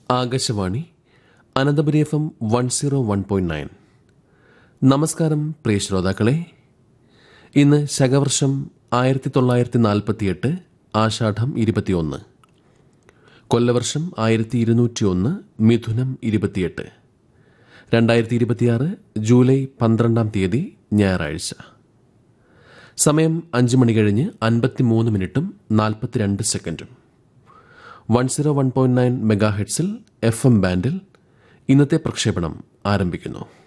Akashvani Ananthapuri F M one zero one point nine നമസ്കാരം പ്രിയ ശ്രോതാക്കളെ ഇന്ന് ശകവർഷം ആയിരത്തി തൊള്ളായിരത്തി നാൽപ്പത്തിയെട്ട് ആഷാഢം ഇരുപത്തിയൊന്ന് കൊല്ലവർഷം ആയിരത്തി ഇരുന്നൂറ്റി ഒന്ന് മിഥുനം ഇരുപത്തിയെട്ട് രണ്ടായിരത്തി ഇരുപത്തിയാറ് ജൂലൈ പന്ത്രണ്ടാം തീയതി ഞായറാഴ്ച സമയം അഞ്ച് മണി കഴിഞ്ഞ് അൻപത്തിമൂന്ന് മിനിറ്റും നാൽപ്പത്തിരണ്ട് സെക്കൻഡും one zero one point nine mega ഹെഡ്സിൽ എഫ് എം ബാൻഡിൽ ഇന്നത്തെ പ്രക്ഷേപണം ആരംഭിക്കുന്നു